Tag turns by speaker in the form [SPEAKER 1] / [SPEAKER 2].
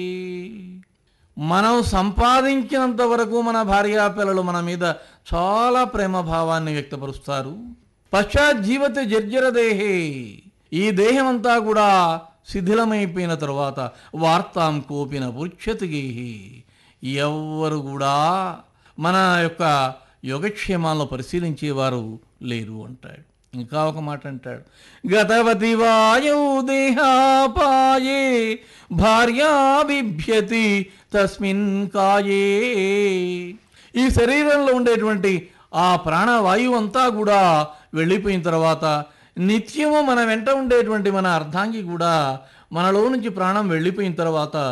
[SPEAKER 1] మనం సంపాదించినంత వరకు మన భార్యా పిల్లలు మన మీద చాలా ప్రేమ భావాన్ని వ్యక్తపరుస్తారు పశ్చాత్ జీవతి జర్జర దేహే ఈ దేహం అంతా కూడా శిథిలమైపోయిన తరువాత వార్తాం కోపిన పురుక్షతిగేహి ఎవ్వరు కూడా మన యొక్క యోగక్షేమాలను పరిశీలించేవారు లేరు అంటాడు ఇంకా ఒక మాట అంటాడు గతవతి వాయౌ దేహాపాయే భార్యా బిభ్యతి తస్మిన్ కాయే ఈ శరీరంలో ఉండేటువంటి ఆ ప్రాణవాయువు అంతా కూడా వెళ్ళిపోయిన తర్వాత నిత్యము మన వెంట ఉండేటువంటి మన అర్ధాంగి కూడా మనలో నుంచి ప్రాణం వెళ్ళిపోయిన తర్వాత